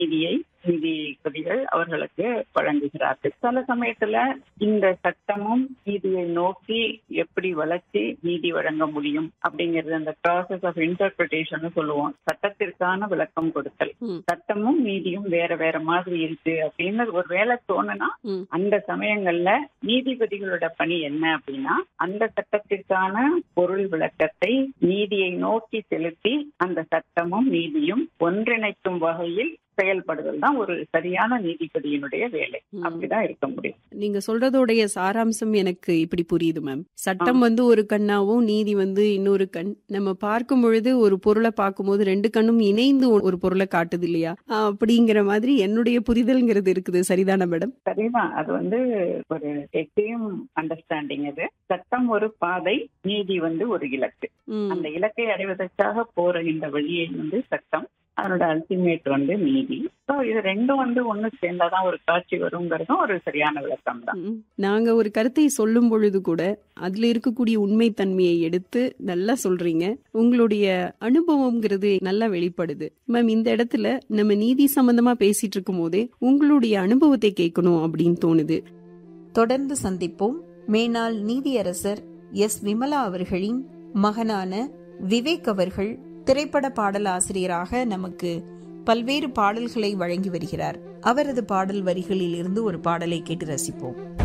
நீதியை நீதிபதிகள் அவர்களுக்கு வழங்குகிறார்கள் சில சமயத்துல இந்த சட்டமும் நீதியை நோக்கி எப்படி வளர்ச்சி நீதி வழங்க முடியும் அப்படிங்கிறது அந்த ப்ராசஸ் ஆஃப் இன்டர்பிரிட்டேஷன் சொல்லுவோம் சட்டத்திற்கான விளக்கம் கொடுத்தல் ம். சட்டமும் நீதியும் வேற வேற மாதிரி இருக்கு அப்படின்னு ஒரு வேலை தோணுனா ம். அந்த சமயங்கள்ல நீதிபதிகளோட பணி என்ன அப்படின்னா அந்த சட்டத்திற்கான பொருள் விளக்கத்தை நீதியை நோக்கி செலுத்தி அந்த சட்டமும் நீதியும் ஒன்றிணைக்கும் வகையில் செயல்படுதல் தான் ஒரு சரியான நீதிபதியினுடைய வேலை ம். அப்படிதான் இருக்க முடியும் நீங்க சொல்றதோடைய சாராம்சம் எனக்கு இப்படி புரியுது மேம் சட்டம் வந்து ஒரு கண்ணாவும் நீதி வந்து இன்னொரு கண் நம்ம பார்க்கும் பொழுது ஒரு பொருளை பார்க்கும்போது ரெண்டு கண்ணும் இணைந்து ஒரு பொருளை காட்டுது இல்லையா ஆஹ் அப்படிங்கிற மாதிரி என்னுடைய புரிதல்ங்கிறது இருக்குது சரிதானே மேடம் சரிதான் அது வந்து ஒரு எக்ஸ்ட்ரீம் அண்டர்ஸ்டாண்டிங் அது சட்டம் ஒரு பாதை நீதி வந்து ஒரு இலக்கு ம். அந்த இலக்கை அடைவதற்காக போற இந்த வழியை வந்து சட்டம் அதனோட அல்டிமேட் வந்து நீதி ஸோ இது ரெண்டும் வந்து ஒண்ணு சேர்ந்தாதான் ஒரு காட்சி வருங்கிறதும் ஒரு சரியான விளக்கம் தான் ம். நாங்க ஒரு கருத்தை சொல்லும் பொழுது கூட அதுல இருக்கக்கூடிய உண்மைத்தன்மையை எடுத்து நல்லா சொல்றீங்க உங்களுடைய அனுபவம்ங்கிறது நல்லா வெளிப்படுது மேம் இந்த இடத்துல நம்ம நீதி சம்பந்தமா பேசிட்டு இருக்கும் போதே உங்களுடைய அனுபவத்தை கேட்கணும் அப்படின்னு தோணுது தொடர்ந்து சந்திப்போம் மேனாள் நீதியரசர் எஸ் விமலா அவர்களின் மகனான விவேக் அவர்கள் திரைப்பட பாடல் ஆசிரியராக நமக்கு பல்வேறு பாடல்களை வழங்கி வருகிறார் அவரது பாடல் வரிகளில் இருந்து ஒரு பாடலை கேட்டு ரசிப்போம்